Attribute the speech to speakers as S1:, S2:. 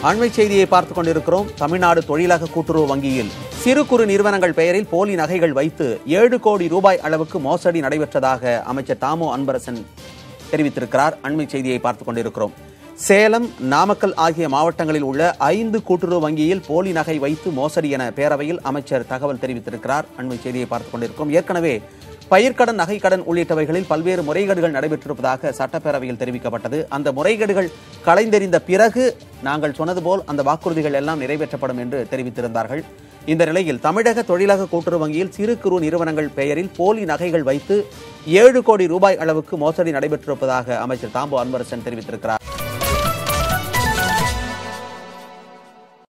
S1: அண்மை செய்தியை பார்த்துக் கொண்டிருக்கிறோம் தமிழ்நாடு தொழிலக கூட்டுறவு வங்கியில் சிறு குறு நிறுவனங்கள் பெயரில் போலி நகைகள் வைத்து ஏழு கோடி ரூபாய் அளவுக்கு மோசடி நடைபெற்றதாக அமைச்சர் தாமோ அன்பரசன் தெரிவித்திருக்கிறார் அண்மை செய்தியை பார்த்துக் கொண்டிருக்கிறோம் சேலம் நாமக்கல் ஆகிய மாவட்டங்களில் உள்ள ஐந்து கூட்டுறவு வங்கியில் போலி நகை வைத்து மோசடி என பேரவையில் அமைச்சர் தகவல் தெரிவித்திருக்கிறார் அண்மை செய்தியை பார்த்துக் கொண்டிருக்கிறோம் ஏற்கனவே பயிர்க்கடன் நகைக்கடன் உள்ளிட்டவைகளில் பல்வேறு முறைகேடுகள் நடைபெற்றிருப்பதாக சட்டப்பேரவையில் தெரிவிக்கப்பட்டது அந்த முறைகேடுகள் கலைந்தெறிந்த பிறகு நாங்கள் சொன்னது போல் அந்த வாக்குறுதிகள் எல்லாம் நிறைவேற்றப்படும் என்று தெரிவித்திருந்தார்கள் இந்த நிலையில் தமிழக தொழிலக கூட்டுறவு வங்கியில் சிறு குறு நிறுவனங்கள் பெயரில் போலி நகைகள் வைத்து ஏழு கோடி ரூபாய் அளவுக்கு மோசடி நடைபெற்றிருப்பதாக அமைச்சர் தாம்போ அன்பரசன் தெரிவித்திருக்கிறார்